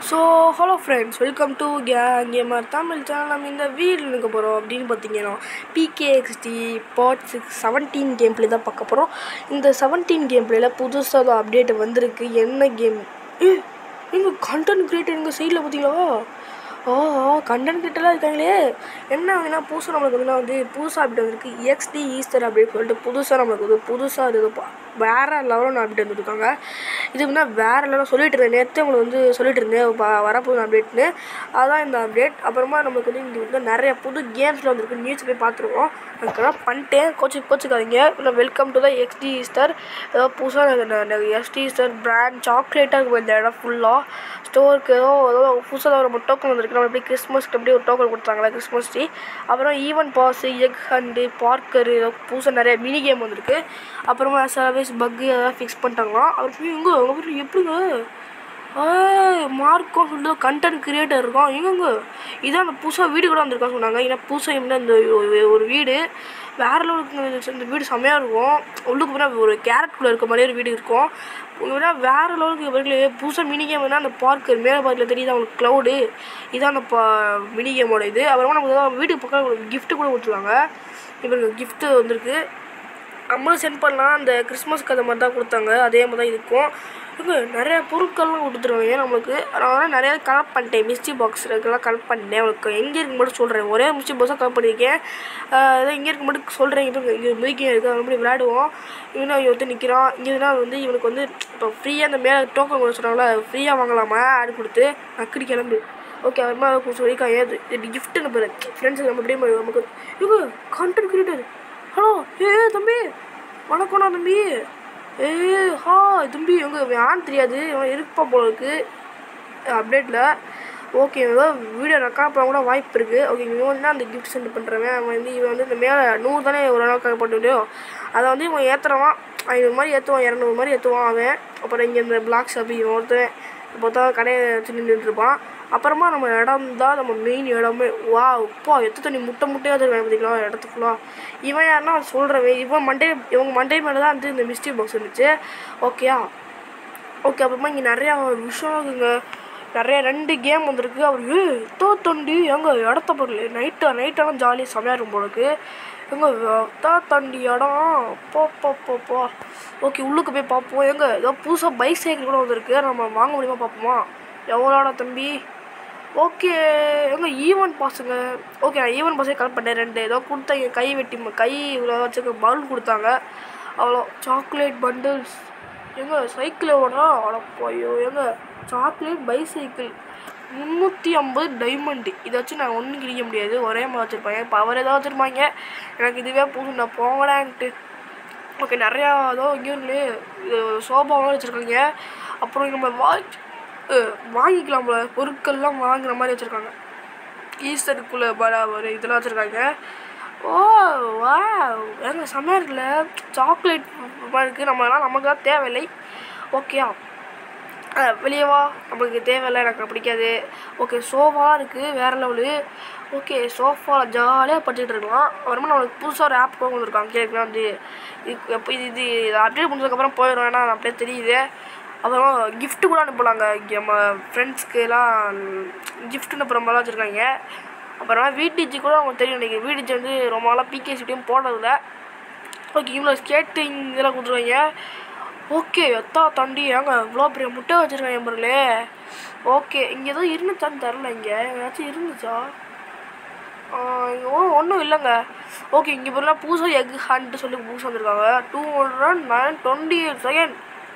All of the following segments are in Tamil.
So hello friends welcome to gang gamer Tamil channel நம்ம இந்த வீடியோ இருக்க போகிறோம் அப்படின்னு பார்த்தீங்கன்னா PKXD part six seventeen game play தான் பார்க்க போகிறோம் இந்த செவன்டீன் கேம் பிளேயில் புதுசாக அப்டேட் வந்திருக்கு என்ன கேம் ஏ எங்கள் கண்டென்ட் கிரியேட்டர் எங்கள் சைடில் பார்த்தீங்களா ஆ கண்டென்ட் கிட்டலாம் இருக்காங்களே என்ன அப்படின்னா புதுசாக நம்மளுக்கு வந்து வந்து புதுசாக அப்டேட் வந்திருக்கு எக்ஸ்டி ஈஸ்டர் அப்படின்னு சொல்லிட்டு புதுசாக நம்மளுக்கு வந்து புதுசாக இது ப- வேற லெவலில் அப்டேட் வந்துருக்காங்க இது வந்து வேற லெவலில் சொல்லிட்டு இருந்தேன் நேற்று உங்களுக்கு வந்து சொல்லிட்டு இருந்தேன் வ- வரப்போகுது அப்டேட்னு அதான் இந்த அப்டேட் அப்புறமா நமக்கு வந்து இங்கே வந்து நிறைய புது கேம்ஸில் வந்துருக்கு நியூஸ் போய் பார்த்துருவோம் அதுக்கெல்லாம் பண்ணிட்டேன் கோச்சு கோச்சுக்காதீங்க இல்லை welcome to the XD Easter ஏதோ புதுசாக எக்ஸ்டி ஈஸ்டர் பிராண்ட் சாக்லேட்டாக இருக்கும் இந்த இடம் ஃபுல்லாக ஸ்டோருக்கு ஏதோ ஏதோ புதுசாக ஒரு டோக்கன் வந்திருக்கு நம்ம எப்படி கிறிஸ்மஸ்க்கு எப்படி ஒரு டோக்கன் கொடுத்தாங்களா கிறிஸ்மஸ் ட்ரீ அப்புறம் even pass egg hunt parkour ஏதோ புதுசாக நிறைய மினி கேம் வந்திருக்கு அப்புறமா சர்வீஸ் பக்கு அதெல்லாம் ஃபிக்ஸ் பண்ணிட்டாங்களாம் அப்புறம் எங்கே அப்புறம் எப்படிங்க மார்க்கும் சொல்லிட்டு கண்டென்ட் கிரியேட்டர் இருக்கும் எங்கங்க இதான் அந்த புதுசாக வீடு கூட வந்திருக்கா சொன்னாங்க ஏன்னா புதுசாக என்ன இந்த ஒரு- ஒரு வீடு வேற லெவலுக்கு இந்த வீடு செம்மையாக இருக்கும் உள்ளுக்கு போனால் ஒரு கேரட்குள்ளே இருக்க மாதிரியே ஒரு வீடு இருக்கும் உங்கன்னா வேற லெவலுக்கு இவர்களே புதுசாக மினி கேம் அந்த பார்க்கு மேலே பார்க்கில் தெரியுது அவங்களுக்கு க்ளவுடு இதான் அந்த பா மினி கேமோட இது அப்புறமா நமக்கு ஏதாவது வீட்டுக்கு பக்கம் கிஃப்ட்டு கூட கொடுத்துருவாங்க இவருக்கு கிஃப்ட்டு வந்திருக்கு நம்மளும் சென்ட் பண்ணலாம் அந்த கிறிஸ்மஸ்க்கு அந்த மாதிரி தான் கொடுத்தாங்க அதே மாதிரி தான் இருக்கும் இவங்க நிறைய பொருட்கள்லாம் கொடுத்துருவாங்க நம்மளுக்கு அதனால் நிறைய கலெக்ட் பண்ணிட்டேன் மிஸ்டி பாக்ஸ் இதெல்லாம் கலெக்ட் பண்ணிட்டேன் உங்களுக்கு எங்கே இருக்கு மட்டும் சொல்கிறேன் ஒரே மிஸ்டி பாக்ஸாக கலெக்ட் பண்ணியிருக்கேன் ஆஹ் இதை இங்கே இருக்க மட்டும் சொல்கிறேன் இப்போ இங்கே மிதிக்க இருக்குது அது மாதிரி விளையாடுவோம் இவனும் இவன் வந்து நிற்கிறான் இங்கே வந்து இவனுக்கு வந்து இப்போ ஃப்ரீயாக அந்த மேலே டோக்கன் கொடுக்க சொன்னாங்களா ஃப்ரீயாக வாங்கலாமா ஆடு கொடுத்து அக்கடி கிளம்பு ஓகே அப்புறமா அதை கொடுத்து சொல்லியிருக்காங்க இது இது கிஃப்ட்டு நம்ம ஃப்ரெண்ட்ஸுக்கு நம்ம அப்படியே நமக்கு இவங்க கான்டென்ட் கிரியேட்டர் ஹலோ ஏ தம்பி வணக்கம்ண்ணா தம்பி ஏ ஹா தம்பி எங்க யான்னு தெரியாது இவன் இருப்பா போல இருக்கு அப்டேட்டில் ஓகே ஏதோ வீடியோ ரெக்கார்ட் பண்ண கூட வாய்ப்பு இருக்குது ஓகே இவன் வந்து அந்த கிஃப்ட் சென்ட் பண்ணுறவன் அவன் வந்து இவன் வந்து இந்த மேலே நூறு தானே ஒரு நாள் பண்ண முடியும் அதை வந்து இவன் ஏற்றுறவான் ஐநூறு மாதிரி ஏற்றுவான் இரநூறு மாதிரி ஏற்றுவான் அவன் அப்புறம் இங்கே இந்த பிளாக் ஷாப் இவன் ஒருத்தன் இப்போ தான் கடையை வச்சு நின்றுட்டுருப்பான் அப்புறமா நம்ம இடம் தான் நம்ம மெயின் இடமே வா அப்பா எத்த தண்ணி முட்டை முட்டையாக இருக்காங்க பார்த்தீங்களா இடத்துக்குள்ளா இவன் யாருன்னா சொல்கிறவன் இவன் மண்டே இவங்க மண்டே மேலே தான் வந்து இந்த மிஸ்டி பாக்ஸ் இருந்துச்சு ஓகேயா ஓகே அப்புறமா இங்கே நிறையா விஷயம் இருக்குங்க நிறைய ரெண்டு கேம் வந்திருக்கு அவர் ஏ தோ தண்டி எங்க இடத்த பொருள் நைட்டு நைட்டெல்லாம் ஜாலியாக செமையாக இருக்கும் போலக்கு எங்க தா தண்டி இடம் போ போ போ போ ஓகே உள்ளுக்கு போய் பார்ப்போம் எங்க ஏதோ புதுசாக பைக் சைக்கிள் கூட வந்திருக்கு நம்ம வாங்க முடியுமா பார்ப்போமா எவ்வளோடா தம்பி ஓகே எங்க ஈவெண்ட் பாஸுங்க ஓகே நான் ஈவெண்ட் பாஸே கலெக்ட் பண்ணேன் ரெண்டு ஏதோ கொடுத்தாங்க கை வெட்டி ம- கை இவ்வளோ வச்சுக்க பலூன் கொடுத்தாங்க அவ்வளோ சாக்லேட் பண்டில்ஸ் எங்க சைக்கிள் எவ்வளோடா அடப்போயோ எங்க சாக்லேட் பைசைக்கிள் முந்நூற்றி ஐம்பது டைமண்டு இதை வச்சு நான் ஒன்றும் கிழிக்க முடியாது ஒரே மாதிரி வச்சுருப்பாங்க பவர் ஏதாவது வச்சுருப்பாங்க எனக்கு இதுவே போதும் நான் போங்கடான்ட்டு ஓகே நிறையா ஏதோ இங்கே சோபாவும் வச்சுருக்காங்க அப்புறம் நம்ம வாட்ச் வாங்கிக்கலாம்ல பொருட்கள்லாம் வாங்குற மாதிரி வச்சுருக்காங்க ஈஸ்டருக்குள்ளே பராபர் இதெல்லாம் வச்சுருக்காங்க ஓ வா ஏங்க செம்மையாக இருக்குல்ல சாக்லேட் மாதிரி இருக்குது நம்மளாம் நமக்கு தான் தேவையில்லை ஓகேயா வெளியே வா நம்மளுக்கு தேவையில்லை எனக்கு பிடிக்காது ஓகே சோஃபா இருக்குது வேறு லெவலு ஓகே சோஃபாவில் ஜாலியாக படிச்சுட்டு இருக்கலாம் அப்புறமா நம்மளுக்கு புதுசாக ஒரு ஆப் கூட வந்திருக்காங்க கேட்குறேன் வந்து இது எப்போ இது இது இது அப்டேட் பண்ணதுக்கப்புறம் போயிடும் ஏன்னா அப்படியே தெரியுது அப்புறம் gift கூட அனுப்பலாங்க இங்கே நம்ம ஃப்ரெண்ட்ஸ்க்கு எல்லாம் gift அனுப்புகிற மாதிரிலாம் வச்சுருக்காங்க அப்புறமா வீடிஜி கூட அவங்க தெரியும் இன்றைக்கி வீடிஜி வந்து ரொம்ப நாளாக பிகேசிட்டியும் போடுறதில்ல ஓகே இவ்வளோ ஸ்கேட்டிங் இதெல்லாம் கொடுத்துருவாங்க ஓகே எத்தா தண்டி ஏங்க இவ்வளோ பெரிய முட்டை வச்சுருக்காங்க பொருளே ஓகே இங்கே ஏதோ இருந்துச்சான்னு தெரில இங்கே ஏதாச்சும் இருந்துச்சா இங்கே ஒன்றும் இல்லைங்க ஓகே இங்கே பொருளாக புதுசாக எக் ஹண்ட் சொல்லி புதுசாக வந்திருக்காங்க two hundred nine twenty eight second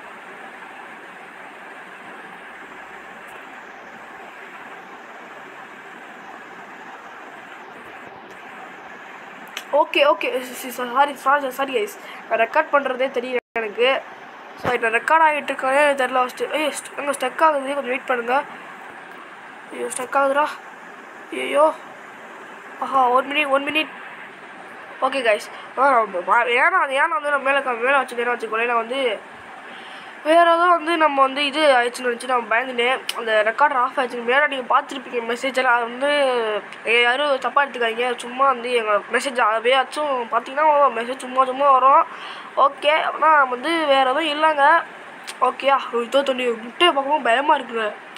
okay okay sorry sorry sorry ஐஸ் நான் ரெக்கார்ட் பண்ணுறதே தெரியல எனக்கு சாரி நான் ரெக்கார்ட் ஆகிட்டு இருக்கேன் தெரில ஃபஸ்ட்டு ஐயோ அங்கே ஸ்டக் ஆகுது கொஞ்சம் வெயிட் பண்ணுங்க ஐயோ ஸ்டக் ஆகுதுடா ஐயோ ஆஹா one minute one minute okay guys ஏன்னா அது ஏன்னா வந்து நான் மேலே மேலே வச்சுக்கிறேன் வச்சுக்கோங்களேன் நான் வந்து வேறு ஏதோ வந்து நம்ம வந்து இது ஆயிடுச்சுன்னு நினச்சி நான் பயந்துட்டேன் அந்த ரெக்கார்டர் ஆஃப் ஆயிடுச்சு வேறு நீங்கள் பார்த்துருப்பீங்க மெசேஜ் எல்லாம் அது வந்து ஏ, யாரும் தப்பாக எடுத்துக்காதீங்க சும்மா வந்து எங்கள் மெசேஜ் அதையாச்சும் பார்த்தீங்கன்னா மெசேஜ் சும்மா சும்மா வரும் ஓகே அப்படின்னா நம்ம வந்து வேறு எதுவும் இல்லைங்க ஓகேயா இதோ தண்ணி முட்டையை பார்க்கவும் பயமாக இருக்குங்க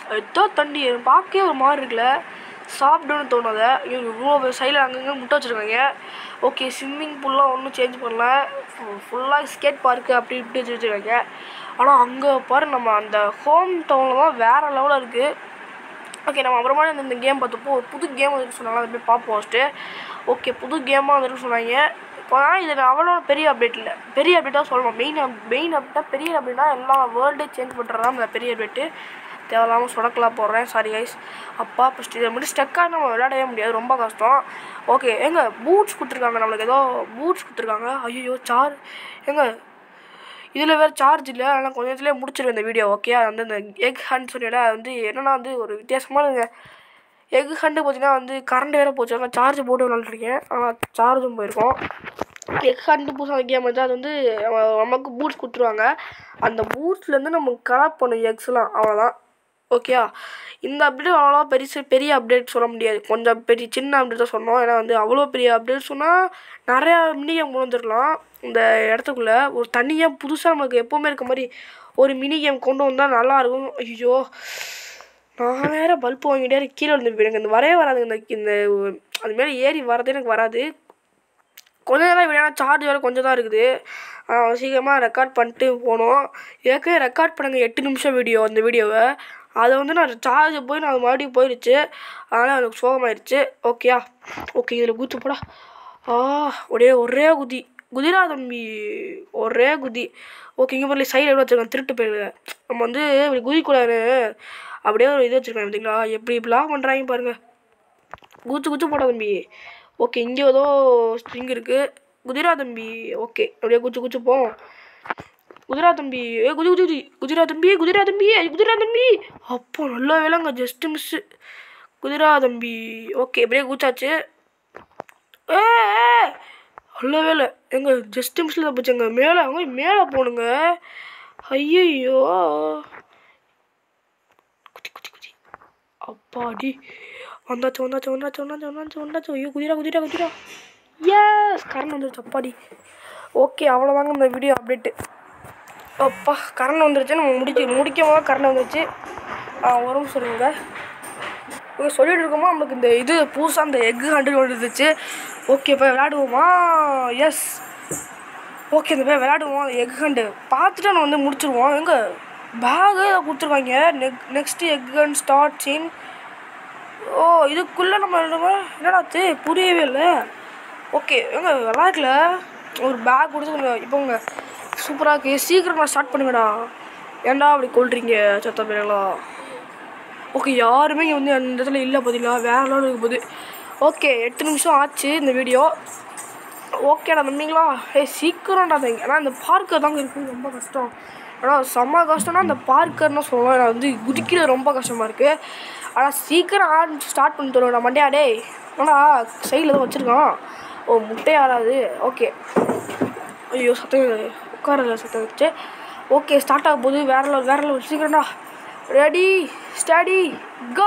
எதோ தண்டி பார்க்கவே ஒரு மாதிரி இருக்குல்ல சாப்பிடணும்னு தோணாத இவங்க இவ்வளோ சைடில் அங்கங்கே முட்டை வச்சுருக்காங்க ஓகே ஸ்விம்மிங் பூல்லாம் ஒன்றும் சேஞ்ச் பண்ணல ஃபுல்லாக ஸ்கேட் பார்க்கு அப்படி இப்படி வச்சு வச்சுருக்காங்க ஆனால் அங்கே பாரு நம்ம அந்த ஹோம் டவுனில் தான் வேறு லெவலில் இருக்குது ஓகே நம்ம அப்புறமா இந்த இந்த கேம் பார்த்தப்போ ஒரு புது கேம் வந்துருக்கு சொன்னாங்க அதை போய் பார்ப்போம் ஃபஸ்ட்டு ஓகே புது கேமாக வந்துருக்கு சொன்னாங்க ஆனால் இது அவ்வளோ பெரிய அப்டேட் இல்லை பெரிய அப்டேட்டாக சொல்லணும் மெயின் மெயின் அப்டேட்டாக பெரிய அப்டேட்னா எல்லா வேர்ல்டே சேஞ்ச் பண்ணுறது தான் இந்த பெரிய அப்டேட்டு தேவையில்லாமல் சொடக்கலாம் போடுறேன் சாரி கைஸ் அப்பா ஃபஸ்ட்டு இதை மட்டும் ஸ்டெக்காக நம்ம விளையாடவே முடியாது ரொம்ப கஷ்டம் ஓகே எங்க பூட்ஸ் கொடுத்துருக்காங்க நம்மளுக்கு ஏதோ பூட்ஸ் கொடுத்துருக்காங்க ஐயோ சார் எங்க இதில் வேறு சார்ஜ் இல்லை ஆனால் கொஞ்ச நேரத்துலேயே முடிச்சிருவேன் இந்த வீடியோ ஓகே அது வந்து இந்த எக் ஹண்ட் சொன்னீங்களா அது வந்து என்னென்னா வந்து ஒரு வித்தியாசமான எக் ஹண்டு பார்த்தீங்கன்னா வந்து கரண்ட் வேறு போச்சு ஆனால் சார்ஜ் போட்டு விளாண்டுருக்கேன் ஆனால் சார்ஜும் போயிருக்கோம் எக் ஹண்டு புதுசாக கேம் வந்து அது வந்து நம்ம- நமக்கு பூட்ஸ் கொடுத்துருவாங்க அந்த பூட்ஸ்லேருந்து நம்ம கலெக்ட் பண்ணும் எக்ஸ்லாம் அவ்வளோதான் ஓகேயா இந்த அப்டேட் அவ்வளோ பெருசு பெரிய அப்டேட் சொல்ல முடியாது கொஞ்சம் பெரிய சின்ன அப்டேட் தான் சொன்னோம் ஏன்னா வந்து அவ்வளோ பெரிய அப்டேட் சொன்னால் நிறையா மினி கேம் கொண்டு வந்துடலாம் இந்த இடத்துக்குள்ளே ஒரு தனியாக புதுசாக நமக்கு எப்போவுமே இருக்க மாதிரி ஒரு மினி கேம் கொண்டு வந்தால் நல்லாயிருக்கும் ஐயோ நான் வேற பல்ப் வாங்கிட்டே இருக்கேன். கீழே விழுந்து எனக்கு இந்த வரவே வராது இந்த இந்த அது மேலே ஏறி வரதே எனக்கு வராது கொஞ்ச நேரம் விளையாட சார்ஜ் வேறு கொஞ்சம் தான் இருக்குது ஆஹ் சீக்கிரமாக ரெக்கார்ட் பண்ணிட்டு போனோம் ஏற்கனவே ரெக்கார்ட் பண்ணுங்க எட்டு நிமிஷம் வீடியோ அந்த வீடியோவை அதை வந்து நான் சார்ஜ் போய் நான் மறுபடியும் போயிடுச்சு அதனால் எனக்கு சோகமாயிருச்சு ஓகேயா ஓகே இதில் குத்து போடா ஆ ஒரே ஒரே குதி குதிரா தம்பி ஒரே குதி ஓகே இங்கே பண்ணி சைடில் வச்சுருக்கேன் திருட்டு போயிடுங்க நம்ம வந்து இப்படி குதிக்கூடாது அப்படியே ஒரு இது வச்சுருக்கேன் பார்த்தீங்களா எப்படி இப்படிலாம் பண்ணுறாங்க பாருங்கள் குச்சி குச்சி போட தம்பி ஓகே இங்கே ஏதோ ஸ்ட்ரிங் இருக்குது குதிரா தம்பி ஓகே அப்படியே குச்சி குச்சி போவோம் குதிரா தம்பி ஏ குதி குதி குதி குதிரா தம்பி குதிரா தம்பி ஏய், குதிரா தம்பி அப்போ நல்ல வேலைங்க ஜஸ்ட் மிஸ்ஸு குதிரா தம்பி ஓகே அப்படியே குச்சாச்சு ஏ ஏ, நல்ல வேலை எங்க ஜஸ்ட் மிஸ்ஸில் தப்பிச்சங்க மேலே அவங்க மேலே போகணுங்க ஐயையோ குதி குதி குதி அப்பாடி வந்தாச்சு வந்தாச்சு வந்தாச்சு வந்தாச்சு வந்தாச்சு வந்தாச்சு ஐயோ குதிரா குதிரா குதிரா எஸ் கரண்ட் வந்துருச்சு அப்பாடி ஓகே அவ்வளோதாங்க இந்த வீடியோ அப்டேட்டு அப்பா கரண்ட் வந்துருச்சு நம்ம முடிச்சு முடிக்கும் போது கரண்ட் வந்துருச்சு ஆ ஒரு நிமிஷம் சொல்லுங்க இங்கே சொல்லிட்டு இருக்கோமா நம்மளுக்கு இந்த இது புதுசாக அந்த எக்கு ஹண்ட்ரட் வந்துருச்சு ஓகே இப்போ விளையாடுவோமா எஸ் ஓகே இந்த போய் விளையாடுவோம் அந்த எக் ஹண்டு பார்த்துட்டு நம்ம வந்து முடிச்சிருவோம் எங்கே பேகு கொடுத்துருக்காங்க நெக் next egg hunt start scene ஓ இதுக்குள்ளே நம்ம என்னமோ என்னடாச்சு புரியவே இல்லை ஓகே ஏங்க விளாட்ல ஒரு பேக் கொடுத்து இப்போங்க சூப்பராக இருக்கு சீக்கிரம் நான் ஸ்டார்ட் பண்ணுங்கடா ஏன்டா அப்படி கொள்றீங்க சத்த பேர்களா ஓகே யாருமே இங்கே வந்து அந்த இடத்துல இல்லை பார்த்தீங்களா வேற லெவலில் இருக்கும் போது ஓகே எட்டு நிமிஷம் ஆச்சு இந்த வீடியோ ஓகேடா நம்பிங்களா ஏய் சீக்கிரம்டா தங்க ஏன்னா இந்த பார்க்கர் தாங்க இருக்குது ரொம்ப கஷ்டம் ஆனால் செம்ம கஷ்டம்னா இந்த பார்க்கர்னு சொல்லுவேன் நான் வந்து குதிக்கிறது ரொம்ப கஷ்டமாக இருக்குது ஆனால் சீக்கிரம் ஆட் ஸ்டார்ட் பண்ணி தருவேன் மண்டையா டேய் ஆனால் சைடில் தான் வச்சுருக்கான் ஓ முட்டை ஆடாது ஓகே ஐயோ சத்தம் உட்காரல சத்தம் வச்சு ஓகே ஸ்டார்ட் ஆக போகுது வேற லெவல் வேற லெவல் சீக்கிரம்டா ரெடி ஸ்டடி கோ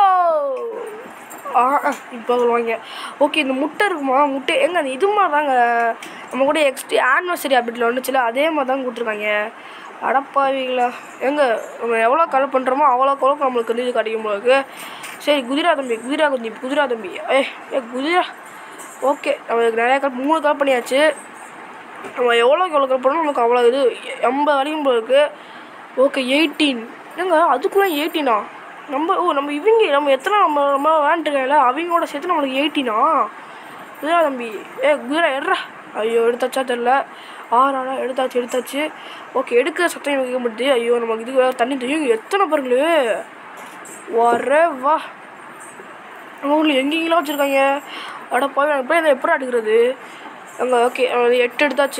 ஆ இப்போ சொல்லுவாங்க ஓகே இந்த முட்டை இருக்குமா முட்டை எங்க அந்த இது மாதிரி தாங்க நம்ம கூட எக்ஸ்ட்ரா ஆனிவர்சரி அப்டேட்டில் வந்துச்சுல அதே மாதிரி தான் கொடுத்துருக்காங்க அடப்பாவீங்களா எங்க நம்ம எவ்வளோ கலர் பண்ணுறோமோ அவ்வளோ கலருக்கு நம்மளுக்கு வந்து இது கிடைக்கும் போல இருக்கு சரி குதிரா தம்பி குதிரா தம்பி குதிரா தம்பி ஏ ஏ குதிரா ஓகே நம்மளுக்கு நிறையா கல் மூணு கல் பண்ணியாச்சு நம்ம எவ்வளோக்கு எவ்வளோ கல் பண்ணணும் நமக்கு அவ்வளோ இது எண்பது வரைக்கும் போல இருக்கு ஓகே எயிட்டீன் என்னங்க அதுக்குள்ளே எயிட்டீனா நம்ம ஓ நம்ம இவங்க நம்ம எத்தனை நம்ம நம்ம விளாண்டுருக்கல அவங்களோட சேர்த்து நம்மளுக்கு எயிட்டீனா குதிரா தம்பி ஏ குதிரா எடுறா ஐயோ எடுத்தாச்சா தெரில ஆறாடா எடுத்தாச்சு எடுத்தாச்சு ஓகே எடுக்கிற சத்தம் எனக்கு கேட்க மாட்டுது ஐயோ நமக்கு இதுக்கு வேற தண்ணி தெரியும் எத்தனை பாருங்களே வரே வா நம்ம ஊரில் எங்கெங்கெல்லாம் வச்சுருக்காங்க அட போய் போய் அதை எப்படி எடுக்கிறது அங்கே ஓகே எட்டு எடுத்தாச்சு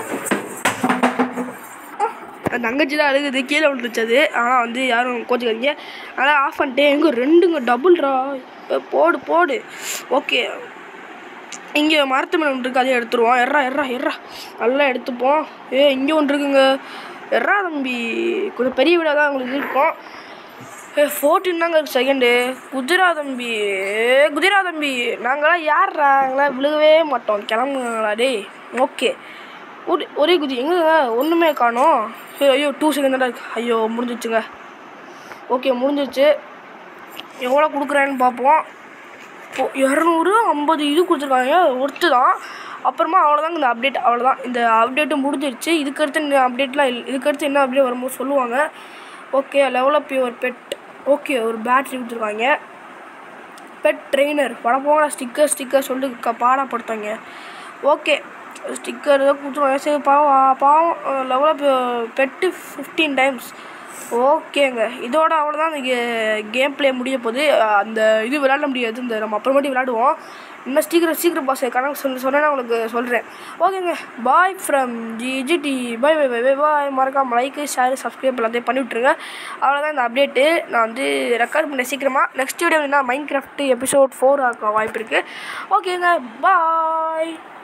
என் தங்கச்சி தான் அழுகுது கீழே விழுந்துச்சு அது ஆனால் வந்து யாரும் கோச்சிக்காதீங்க ஆனால் ஆஃப் பண்ணிட்டேன் எங்கே ரெண்டுங்க டபுள்ரா போடு போடு ஓகே இங்கே மரத்து மேலே ஒன்று இருக்குது அதையும் எடுத்துருவோம் எர்ரா எர்ரா எர்ரா நல்லா எடுத்துப்போம் ஏ இங்கே ஒன்று இருக்குங்க எர்ரா தம்பி கொஞ்சம் பெரிய வீடாக தான் உங்களுக்கு இருக்கும் ஏ ஃபோர்டீன் தாங்க இருக்கு செகண்டு குதிரா தம்பி ஏ, குதிரா தம்பி நாங்களாம் யார்ரா நாங்களாம் விழுகவே மாட்டோம் கிளம்புங்களா டேய் ஓகே ஒரே ஒரே குதி எங்கங்க ஒன்றுமே காணோம் சரி ஐயோ டூ செகண்ட் தான் இருக்கு ஐயோ முடிஞ்சிச்சுங்க ஓகே முடிஞ்சிச்சு எவ்வளோ கொடுக்குறேன்னு பார்ப்போம் இப்போ இரநூறு ஐம்பது இது கொடுத்துருக்காங்க ஒர்த்து தான் அப்புறமா அவ்வளோதாங்க இந்த அப்டேட் அவ்வளோதான் இந்த அப்டேட்டு முடிஞ்சிருச்சு இதுக்கடுத்து இந்த அப்டேட்லாம் இல்லை இதுக்கடுத்து என்ன அப்டேட் வரும்போது சொல்லுவாங்க okay level up your pet okay ஒரு பேட்ரி கொடுத்துருக்காங்க பெட் ட்ரெயினர் பட போங்க ஸ்டிக்கர் ஸ்டிக்கர் சொல்லி க பாடப்படுத்தாங்க ஓகே ஸ்டிக்கர் ஏதோ கொடுத்துருவாங்க சரி பாவம் பாவம் லெவலப் பெட்டு ஃபிஃப்டீன் டைம்ஸ் ஓகேங்க இதோட அவ்வளோதான் இந்த கேம் ப்ளே முடிய போகுது அஹ் அந்த இது விளையாட முடியாது இந்த நம்ம அப்புறமேட்டு விளையாடுவோம் இன்னும் சீக்கிரம் சீக்கிரம் பாஸ் கணக்கு சொல்லி சொன்னேன்னா உங்களுக்கு சொல்கிறேன் ஓகேங்க bye from GGT bye bye bye bye bye மறக்காம லைக்கு ஷேர் சப்ஸ்கிரைப் எல்லாத்தையும் பண்ணி விட்ருங்க அவ்வளோதான் இந்த அப்டேட்டு நான் வந்து ரெக்கார்ட் பண்ணேன் சீக்கிரமாக நெக்ஸ்ட் வீடியோ என்ன மைண்ட் கிராஃப்ட் எபிசோட் ஃபோர் ஆக்க வாய்ப்பு இருக்குது ஓகேங்க பாய்